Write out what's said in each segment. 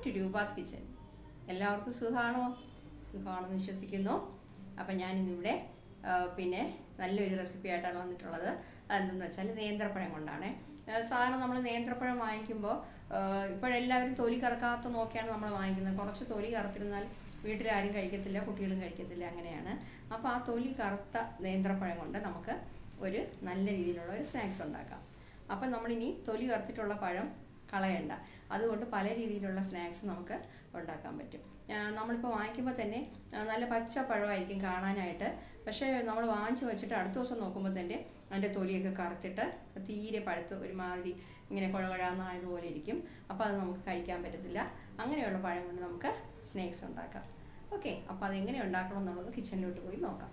to Roopa's kitchen എല്ലാവർക്കും സുഖമാണോ സുഖമാണെന്ന് വിശ്വസിക്കുന്നു അപ്പം ഞാനിന്നിവിടെ ആ, പിന്നെ നല്ലൊരു റെസിപ്പി ആയിട്ടാണ് വന്നിട്ടുള്ളത് അതെന്തെന്ന് വെച്ചാൽ നേന്ത്രപ്പഴം കൊണ്ടാണ് ആ, സാധാരണ നമ്മൾ നേന്ത്രപ്പഴം വാങ്ങിക്കുമ്പോൾ ഇപ്പോഴെല്ലാവരും തൊലി കറക്കാത്ത നോക്കിയാണ് നമ്മൾ വാങ്ങിക്കുന്നത് കുറച്ച് തൊലി കറുത്തിരുന്നാൽ വീട്ടിലാരും കഴിക്കത്തില്ല കുട്ടികളും കഴിക്കത്തില്ല അങ്ങനെയാണ് അപ്പോൾ ആ തൊലി കറുത്ത നേന്ത്രപ്പഴം കൊണ്ട് നമുക്ക് ഒരു നല്ല രീതിയിലുള്ള ഒരു സ്നാക്സ് ഉണ്ടാക്കാം അപ്പം നമ്മളിനി തൊലി കറുത്തിട്ടുള്ള പഴം കളയണ്ട അതുകൊണ്ട് പല രീതിയിലുള്ള സ്നാക്സ് നമുക്ക് ഉണ്ടാക്കാൻ പറ്റും ആ, നമ്മളിപ്പോൾ വാങ്ങിക്കുമ്പോൾ തന്നെ ആ, നല്ല പച്ച പഴമായിരിക്കും കാണാനായിട്ട് പക്ഷേ നമ്മൾ വാങ്ങിച്ച് വെച്ചിട്ട് അടുത്ത ദിവസം നോക്കുമ്പോൾ തന്നെ അതിൻ്റെ തൊലിയൊക്കെ കറുത്തിട്ട് തീരെ പഴുത്ത് ഒരുമാതിരി ഇങ്ങനെ കുഴകുഴാന്നായതുപോലെ ഇരിക്കും അപ്പോൾ അത് നമുക്ക് കഴിക്കാൻ പറ്റത്തില്ല അങ്ങനെയുള്ള പഴം കൊണ്ട് നമുക്ക് സ്നാക്സ് ഉണ്ടാക്കാം ഓക്കെ അപ്പോൾ അതെങ്ങനെ ഉണ്ടാക്കണം എന്നുള്ളത് കിച്ചണിലോട്ട് പോയി നോക്കാം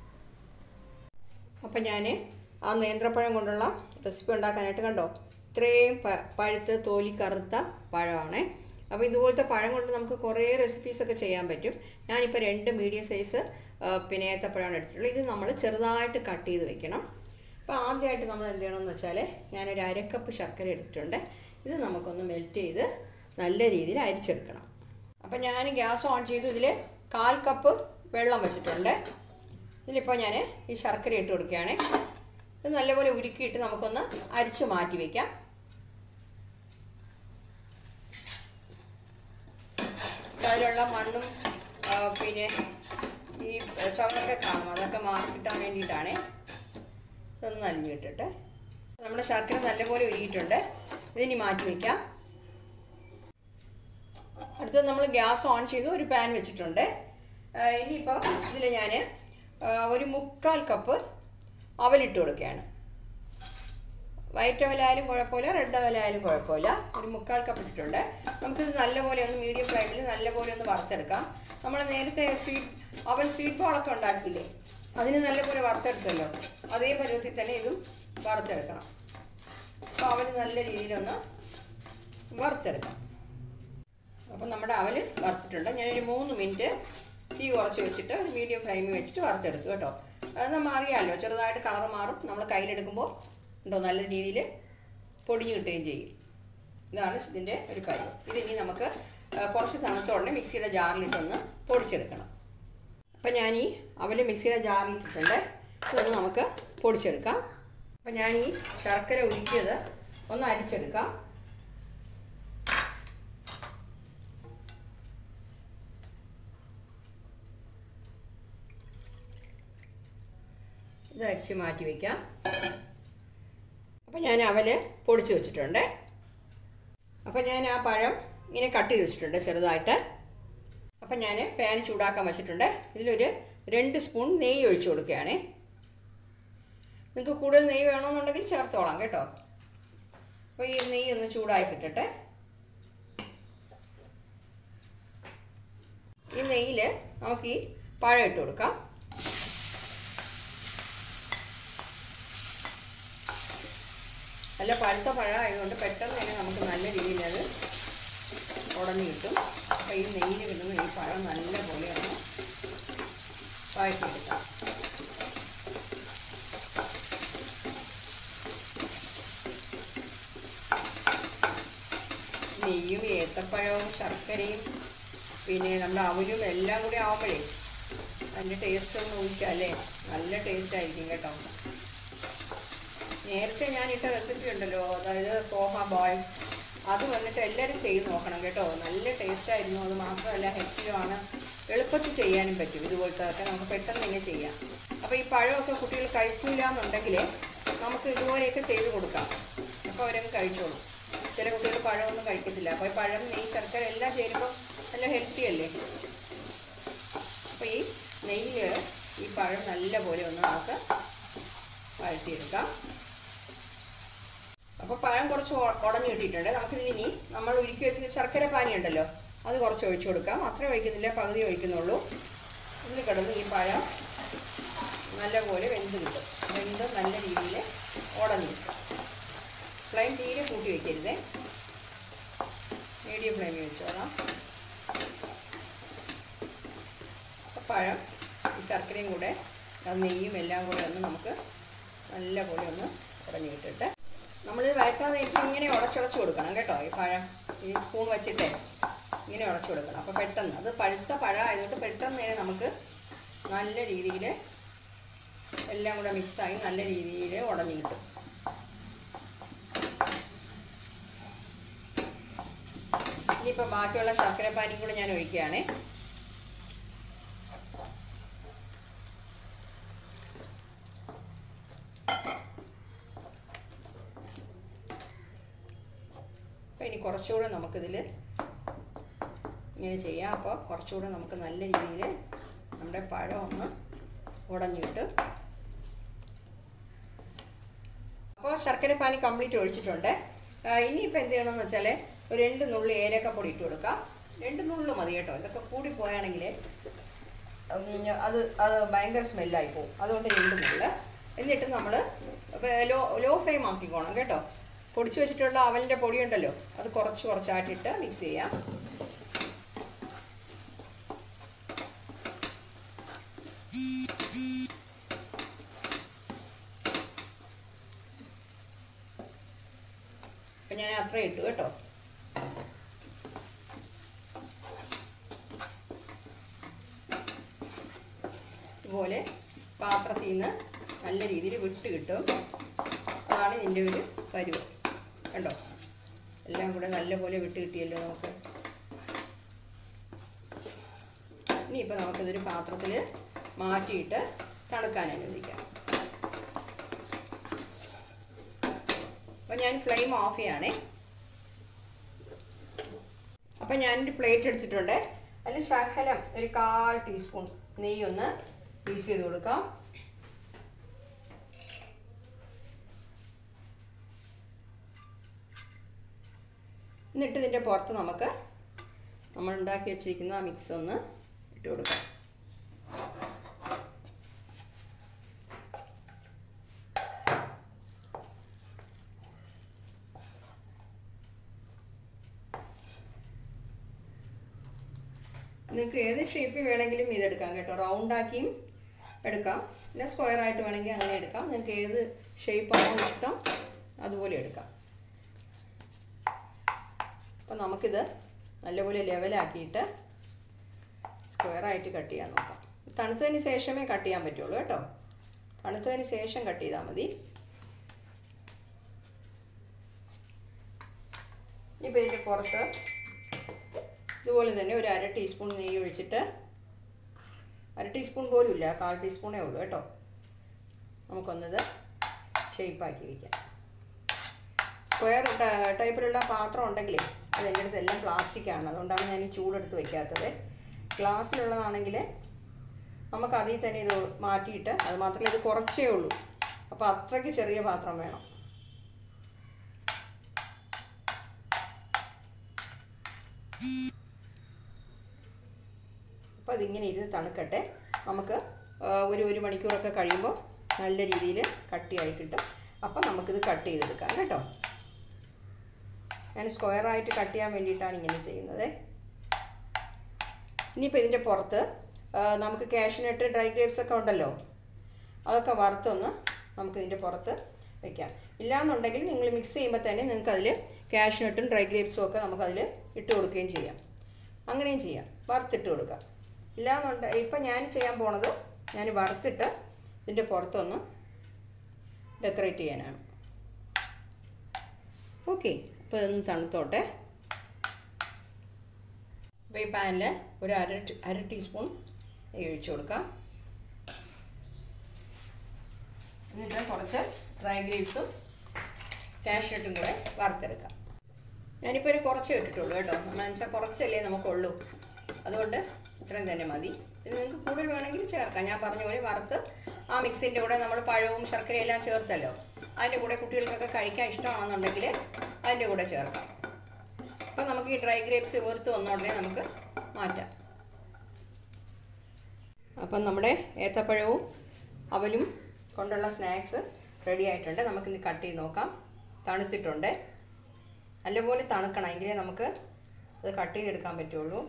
അപ്പം ഞാൻ ആ നേന്ത്രപ്പഴം കൊണ്ടുള്ള റെസിപ്പി ഉണ്ടാക്കാനായിട്ട് കണ്ടോ ഇത്രയും പ- പഴുത്ത് തോലി കറുത്ത പഴമാണ് അപ്പോൾ ഇതുപോലത്തെ പഴം കൊണ്ട് നമുക്ക് കുറേ റെസിപ്പീസൊക്കെ ചെയ്യാൻ പറ്റും ഞാനിപ്പോൾ രണ്ട് മീഡിയം സൈസ് പിന്നെ ഏത്തപ്പഴമാണ് എടുത്തിട്ടുള്ളത് ഇത് നമ്മൾ ചെറുതായിട്ട് കട്ട് ചെയ്ത് വെക്കണം അപ്പോൾ ആദ്യമായിട്ട് നമ്മൾ എന്ത് ചെയ്യണമെന്ന് വെച്ചാൽ ഞാനൊരു അരക്കപ്പ് ശർക്കര എടുത്തിട്ടുണ്ട് ഇത് നമുക്കൊന്ന് മെൽറ്റ് ചെയ്ത് നല്ല രീതിയിൽ അരിച്ചെടുക്കണം അപ്പം ഞാൻ ഗ്യാസ് ഓൺ ചെയ്തു ഇതിൽ കാൽ കപ്പ് വെള്ളം വെച്ചിട്ടുണ്ട് ഇതിലിപ്പോൾ ഞാൻ ഈ ശർക്കര ഇട്ട് കൊടുക്കുകയാണ് ഇത് നല്ലപോലെ ഉരുക്കിയിട്ട് നമുക്കൊന്ന് അരിച്ച് മാറ്റി വയ്ക്കാം അതിലുള്ള മണ്ണും ആ, പിന്നെ ഈ ചവറൊക്കെ കാണും അതൊക്കെ മാറി കിട്ടാൻ വേണ്ടിയിട്ടാണ് ഇതൊന്ന് അലിഞ്ഞിട്ടിട്ട് നമ്മുടെ ശർക്കര നല്ലപോലെ ഉരുകിയിട്ടുണ്ട് ഇതിനി മാറ്റി വയ്ക്കാം അടുത്തത് നമ്മൾ ഗ്യാസ് ഓൺ ചെയ്തു ഒരു പാൻ വെച്ചിട്ടുണ്ട് ആ, ഇനിയിപ്പോൾ ഇതിൽ ഞാൻ ഒരു മുക്കാൽ കപ്പ് അവലിട്ട് കൊടുക്കുകയാണ് വൈറ്റ് അവലായാലും കുഴപ്പമില്ല റെഡ് അവലായാലും കുഴപ്പമില്ല ഒരു മുക്കാൽ കപ്പ് ഇട്ടിട്ടുണ്ട് നമുക്കിത് നല്ലപോലെ ഒന്ന് മീഡിയം ഫ്ലെയിമിൽ നല്ലപോലെ ഒന്ന് വറുത്തെടുക്കാം നമ്മൾ നേരത്തെ സ്വീറ്റ് അവൽ സ്വീറ്റ് ബോളൊക്കെ ഉണ്ടാക്കിയില്ലേ അതിന് നല്ലപോലെ വറുത്തെടുത്തല്ലോ അതേ പരുവത്തിൽ തന്നെ ഇതും വറുത്തെടുക്കണം അപ്പോൾ അവന് നല്ല രീതിയിലൊന്ന് വറുത്തെടുക്കാം അപ്പം നമ്മുടെ അവല് വറുത്തിട്ടുണ്ട് ഞാനൊരു മൂന്ന് മിനിറ്റ് തീ കുറച്ച് വെച്ചിട്ട് ഒരു മീഡിയം ഫ്ലെയിമിൽ വെച്ചിട്ട് വറുത്തെടുത്തു കേട്ടോ അത് നമ്മൾ അറിയാമല്ലോ ചെറുതായിട്ട് കളർ മാറും നമ്മൾ കയ്യിലെടുക്കുമ്പോൾ ഉണ്ടോ നല്ല രീതിയിൽ പൊടിഞ്ഞ് കിട്ടുകയും ചെയ്യും ഇതാണ് ഇതിൻ്റെ ഒരു കാര്യം ഇതിനി നമുക്ക് ആ, കുറച്ച് തണുത്ത ഉടനെ മിക്സിയുടെ ജാറിലിട്ടൊന്ന് പൊടിച്ചെടുക്കണം അപ്പം ഞാൻ ഈ അവല് മിക്സിയുടെ ജാറിലിട്ടിട്ടുണ്ട് ഇതൊന്ന് നമുക്ക് പൊടിച്ചെടുക്കാം അപ്പം ഞാൻ ഈ ശർക്കര ഉരുക്കിയത് ഒന്ന് അരിച്ചെടുക്കാം ഇത് അരിച്ച് മാറ്റി വയ്ക്കാം അപ്പം ഞാൻ അവല് പൊടിച്ച് വെച്ചിട്ടുണ്ട് അപ്പം ഞാൻ ആ പഴം ഇങ്ങനെ കട്ട് ചെയ്ത് വെച്ചിട്ടുണ്ട് ചെറുതായിട്ട് അപ്പം ഞാൻ പാൻ ചൂടാക്കാൻ വെച്ചിട്ടുണ്ട് ഇതിലൊരു രണ്ട് സ്പൂൺ നെയ്യ് ഒഴിച്ചു കൊടുക്കുകയാണേ നിങ്ങൾക്ക് കൂടുതൽ നെയ്യ് വേണമെന്നുണ്ടെങ്കിൽ ചേർത്തോളാം കേട്ടോ അപ്പോൾ ഈ നെയ്യ് ഒന്ന് ചൂടായി കിട്ടട്ടെ ഈ നെയ്യിൽ നമുക്ക് ഈ പഴം ഇട്ട് കൊടുക്കാം നല്ല പഴുത്ത പഴമായതുകൊണ്ട് പെട്ടെന്ന് തന്നെ നമുക്ക് നല്ല രീതിയിൽ അത് ഉടഞ്ഞു കിട്ടും അപ്പോൾ ഈ നെയ്യിൽ കിട്ടുന്ന ഈ പഴം നല്ല പോലെ ഒന്ന് വഴറ്റിയെടുക്കാം നെയ്യും ഏത്തപ്പഴവും ശർക്കരയും പിന്നെ നമ്മുടെ അവലും എല്ലാം കൂടി ആവുമ്പോഴേ അതിൻ്റെ ടേസ്റ്റ് ഒന്ന് ഊഹിച്ചാലേ നല്ല ടേസ്റ്റ് ആയിരിക്കും കേട്ടോ നേരത്തെ ഞാൻ ഇട്ട റെസിപ്പി ഉണ്ടല്ലോ അതായത് പോഹ ബോൾസ് അത് വന്നിട്ട് എല്ലാവരും ചെയ്ത് നോക്കണം കേട്ടോ നല്ല ടേസ്റ്റ് ആയിരുന്നു അത് മാത്രമല്ല ഹെൽത്തിലുമാണ് എളുപ്പത്തിൽ ചെയ്യാനും പറ്റും ഇതുപോലത്തെ നമുക്ക് പെട്ടെന്ന് തന്നെ ചെയ്യാം അപ്പോൾ ഈ പഴമൊക്കെ കുട്ടികൾ കഴിക്കില്ല എന്നുണ്ടെങ്കിൽ നമുക്ക് ഇതുപോലെയൊക്കെ ചെയ്ത് കൊടുക്കാം അപ്പോൾ അവരങ്ങ് കഴിച്ചോളും ചില കുട്ടികൾ പഴമൊന്നും കഴിക്കത്തില്ല അപ്പോൾ ഈ പഴം നെയ്യ് ശർക്കര എല്ലാം ചേരുമ്പോൾ നല്ല ഹെൽത്തി അല്ലേ അപ്പോൾ ഈ നെയ്യിൽ ഈ പഴം നല്ല പോലെ ഒന്ന് നമുക്ക് വഴറ്റിയെടുക്കാം അപ്പോൾ പഴം കുറച്ച് ഉ- ഉടഞ്ഞ് കിട്ടിയിട്ടുണ്ട് നമുക്കിതിനി നമ്മൾ ഉരുക്കി വെച്ച ശർക്കര പാനി ഉണ്ടല്ലോ അത് കുറച്ച് ഒഴിച്ചു കൊടുക്കാം അത്രയും ഒഴിക്കുന്നില്ല പകുതി ഒഴിക്കുന്നുള്ളൂ ഇതിൽ കിടന്ന് ഈ പഴം നല്ലപോലെ വെന്ത് കിട്ടും വെന്ത് നല്ല രീതിയിൽ ഉടഞ്ഞ് കിട്ടും ഫ്ലെയിം തീരെ കൂട്ടി വയ്ക്കരുതേ മീഡിയം ഫ്ലെയിമിൽ വെച്ചോളാം അപ്പോൾ പഴം ഈ ശർക്കരയും കൂടെ ആ നെയ്യും എല്ലാം കൂടെ ഒന്ന് നമുക്ക് നല്ലപോലെ ഒന്ന് ഉടഞ്ഞ് കിട്ടിട്ട് നമ്മളിത് വഴറ്റാൻ നേരത്തെ ഇങ്ങനെ ഉടച്ചുടച്ച് കൊടുക്കണം കേട്ടോ ഈ പഴം ഈ സ്പൂൺ വെച്ചിട്ട് ഇങ്ങനെ ഉടച്ചു കൊടുക്കണം അപ്പോൾ പെട്ടെന്ന് അത് പഴുത്ത പഴം ആയതുകൊണ്ട് പെട്ടെന്ന് തന്നെ നമുക്ക് നല്ല രീതിയിൽ എല്ലാം കൂടെ മിക്സായി നല്ല രീതിയിൽ ഉടഞ്ഞു കിട്ടും ഇനിയിപ്പോൾ ബാക്കിയുള്ള ശർക്കര പാനിയും കൂടെ ഞാൻ ഒഴിക്കുകയാണേ അപ്പോൾ ഇനി കുറച്ചുകൂടെ നമുക്കിതിൽ ഇങ്ങനെ ചെയ്യാം അപ്പോൾ കുറച്ചുകൂടെ നമുക്ക് നല്ല രീതിയിൽ നമ്മുടെ പഴം ഒന്ന് ഉടഞ്ഞു കിട്ടും അപ്പോൾ ശർക്കര പാനി കംപ്ലീറ്റ് ഒഴിച്ചിട്ടുണ്ട് ആ, ഇനിയിപ്പോൾ എന്ത് ചെയ്യണമെന്ന് വെച്ചാൽ ഒരു രണ്ട് നുള്ളി ഏലക്കപ്പൊടി ഇട്ട് കൊടുക്കാം രണ്ട് നുള്ളു മതി കേട്ടോ ഇതൊക്കെ കൂടി പോയാണെങ്കിൽ അത് അത് ഭയങ്കര സ്മെല്ലായി പോകും അതുകൊണ്ട് രണ്ട് നുള്ള് എന്നിട്ട് നമ്മൾ ലോ ലോ ഫ്ലെയിം ആക്കിക്കോണം കേട്ടോ പൊടിച്ചു വെച്ചിട്ടുള്ള അവലിൻ്റെ പൊടിയുണ്ടല്ലോ അത് കുറച്ച് കുറച്ചായിട്ടിട്ട് മിക്സ് ചെയ്യാം അപ്പം ഞാൻ അത്ര ഇട്ടു കേട്ടോ ഇതുപോലെ പാത്രത്തിൽ നിന്ന് നല്ല രീതിയിൽ വിട്ട് കിട്ടും അതാണ് ഇതിൻ്റെ ഒരു പരുവം കണ്ടോ എല്ലാം കൂടെ നല്ലപോലെ വിട്ട് കിട്ടിയല്ലോ നമുക്ക് ഇനിയിപ്പോൾ നമുക്കിതൊരു പാത്രത്തിൽ മാറ്റിയിട്ട് തണുക്കാൻ അനുവദിക്കാം അപ്പോൾ ഞാൻ ഫ്ലെയിം ഓഫ് ചെയ്യണേ അപ്പം ഞാനൊരു പ്ലേറ്റ് എടുത്തിട്ടുണ്ട് അതിൽ ശകലം ഒരു കാൽ ടീസ്പൂൺ നെയ്യ് ഒന്ന് പീസ് ചെയ്ത് കൊടുക്കാം എന്നിട്ട് ഇതിൻ്റെ പുറത്ത് നമുക്ക് നമ്മൾ ഉണ്ടാക്കി വെച്ചിരിക്കുന്ന ആ മിക്സ് ഒന്ന് ഇട്ട് കൊടുക്കാം നിങ്ങൾക്ക് ഏത് ഷേപ്പിൽ വേണമെങ്കിലും ഇതെടുക്കാം കേട്ടോ റൗണ്ട് ആക്കിയും എടുക്കാം പിന്നെ സ്ക്വയർ ആയിട്ട് വേണമെങ്കിൽ അങ്ങനെ എടുക്കാം നിങ്ങൾക്ക് ഏത് ഷേപ്പാണോ ഇഷ്ടം അതുപോലെ എടുക്കാം അപ്പോൾ നമുക്കിത് നല്ലപോലെ ലെവലാക്കിയിട്ട് സ്ക്വയർ ആയിട്ട് കട്ട് ചെയ്യാൻ നോക്കാം തണുത്തതിന് ശേഷമേ കട്ട് ചെയ്യാൻ പറ്റുള്ളൂ കേട്ടോ തണുത്തതിന് ശേഷം കട്ട് ചെയ്താൽ മതി ഇപ്പോൾ ഇതിൻ്റെ പുറത്ത് ഇതുപോലെ തന്നെ ഒരു അര ടീസ്പൂൺ നെയ്യ് ഒഴിച്ചിട്ട് അര ടീസ്പൂൺ പോലും ഇല്ല കാൽ ടീസ്പൂണേ ഉള്ളൂ കേട്ടോ നമുക്കൊന്നത് ഷേപ്പാക്കി വയ്ക്കാം സ്ക്വയർ ടൈപ്പിലുള്ള പാത്രം ഉണ്ടെങ്കിൽ അത് എൻ്റെ അടുത്ത് എല്ലാം പ്ലാസ്റ്റിക് ആണ് അതുകൊണ്ടാണ് ഞാൻ ഈ ചൂടെടുത്ത് വെക്കാത്തത് ഗ്ലാസ്സിലുള്ളതാണെങ്കിൽ നമുക്ക് അതിൽ തന്നെ ഇത് മാറ്റിയിട്ട് അത് മാത്രമല്ല ഇത് കുറച്ചേ ഉള്ളൂ അപ്പോൾ അത്രയ്ക്ക് ചെറിയ പാത്രം വേണം അപ്പോൾ അതിങ്ങനെ ഇരുന്ന് തണുക്കട്ടെ നമുക്ക് ആ, ഒരു ഒരു മണിക്കൂറൊക്കെ കഴിയുമ്പോൾ നല്ല രീതിയിൽ കട്ടിയായി കിട്ടും അപ്പം നമുക്കിത് കട്ട് ചെയ്തെടുക്കാം കേട്ടോ ഞാൻ സ്ക്വയറായിട്ട് കട്ട് ചെയ്യാൻ വേണ്ടിയിട്ടാണ് ഇങ്ങനെ ചെയ്യുന്നത് ഇനിയിപ്പോൾ ഇതിൻ്റെ പുറത്ത് ആ, നമുക്ക് കാഷ്നട്ട് ഡ്രൈ ഗ്രേപ്സ് ഒക്കെ ഉണ്ടല്ലോ അതൊക്കെ വറുത്തൊന്ന് നമുക്ക് ഇതിൻ്റെ പുറത്ത് വെക്കാം ഇല്ലാന്നുണ്ടെങ്കിൽ നിങ്ങൾ മിക്സ് ചെയ്യുമ്പോൾ തന്നെ നിങ്ങൾക്ക് അതിൽ കാഷ്നട്ടും ഡ്രൈ ഗ്രേപ്സും ഒക്കെ നമുക്കതിൽ ഇട്ട് കൊടുക്കുകയും ചെയ്യാം അങ്ങനെയും ചെയ്യാം വറുത്തിട്ട് കൊടുക്കാം ഇല്ലാന്നുണ്ട് ഇപ്പം ഞാൻ ചെയ്യാൻ പോണത് ഞാൻ വറുത്തിട്ട് ഇതിൻ്റെ പുറത്തൊന്ന് ഡെക്കറേറ്റ് ചെയ്യാനാണ് ഓക്കെ അപ്പോൾ ഇതൊന്ന് തണുത്തോട്ടെ അപ്പോൾ ഈ പാനിൽ ഒരു അര ടീ- അര ടീസ്പൂൺ നെയ്യ് ഒഴിച്ചു കൊടുക്കാം എന്നിട്ട് കുറച്ച് ഡ്രൈ ഗ്രേപ്സും കാഷ്നട്ടും കൂടെ വറുത്തെടുക്കാം ഞാനിപ്പോൾ ഒരു കുറച്ച് ഇട്ടിട്ടുള്ളൂ കേട്ടോ നമ്മൾ വെച്ചാൽ കുറച്ചല്ലേ നമുക്കുള്ളൂ അതുകൊണ്ട് ഇത്രയും തന്നെ മതി പിന്നെ നിങ്ങൾക്ക് കൂടുതൽ വേണമെങ്കിൽ ചേർക്കാം ഞാൻ പറഞ്ഞ പോലെ വറുത്ത് ആ മിക്സിൻ്റെ കൂടെ നമ്മൾ പഴവും ശർക്കരയും എല്ലാം ചേർത്തല്ലോ അതിൻ്റെ കൂടെ കുട്ടികൾക്കൊക്കെ കഴിക്കാൻ ഇഷ്ടമാണെന്നുണ്ടെങ്കിൽ അതിൻ്റെ കൂടെ ചേർക്കാം അപ്പം നമുക്ക് ഈ ഡ്രൈ ഗ്രേപ്സ് വീർത്ത് വന്നോടനെ നമുക്ക് മാറ്റാം അപ്പം നമ്മുടെ ഏത്തപ്പഴവും അവലും കൊണ്ടുള്ള സ്നാക്സ് റെഡി ആയിട്ടുണ്ട് നമുക്കിനി കട്ട് ചെയ്ത് നോക്കാം തണുത്തിട്ടുണ്ട് നല്ലപോലെ തണുക്കണം എങ്കിലേ നമുക്ക് അത് കട്ട് ചെയ്തെടുക്കാൻ പറ്റുള്ളൂ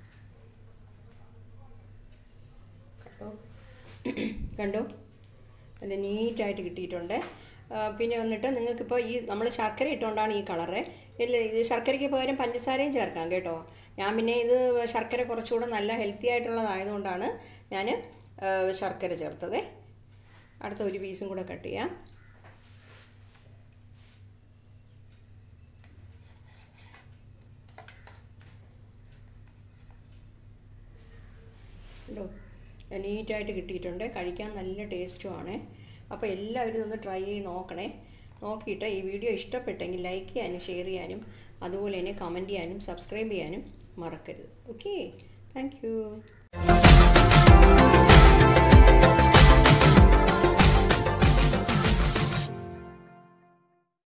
കണ്ടോ കണ്ടോ നല്ല നീറ്റായിട്ട് കിട്ടിയിട്ടുണ്ട് ആ, പിന്നെ വന്നിട്ട് നിങ്ങൾക്കിപ്പോൾ ഈ നമ്മൾ ശർക്കര ഇട്ടുകൊണ്ടാണ് ഈ കളറ് ഇല്ല ഇത് ശർക്കരയ്ക്ക് പകരം പഞ്ചസാരയും ചേർക്കാം കേട്ടോ ഞാൻ പിന്നെ ഇത് ശർക്കര കുറച്ചുകൂടെ നല്ല ഹെൽത്തി ആയിട്ടുള്ളതായതുകൊണ്ടാണ് ഞാൻ ആ, ശർക്കര ചേർത്തത് അടുത്ത ഒരു പീസും കൂടെ കട്ട് ചെയ്യാം ഉണ്ടോ നീറ്റായിട്ട് കിട്ടിയിട്ടുണ്ട് കഴിക്കാൻ നല്ല ടേസ്റ്റുമാണ് അപ്പോൾ എല്ലാവരും ഇതൊന്ന് ട്രൈ ചെയ്ത് നോക്കണേ നോക്കിയിട്ട് ഈ വീഡിയോ ഇഷ്ടപ്പെട്ടെങ്കിൽ ലൈക്ക് ചെയ്യാനും ഷെയർ ചെയ്യാനും അതുപോലെ തന്നെ കമൻറ്റ് ചെയ്യാനും സബ്സ്ക്രൈബ് ചെയ്യാനും മറക്കരുത് ഓക്കെ താങ്ക്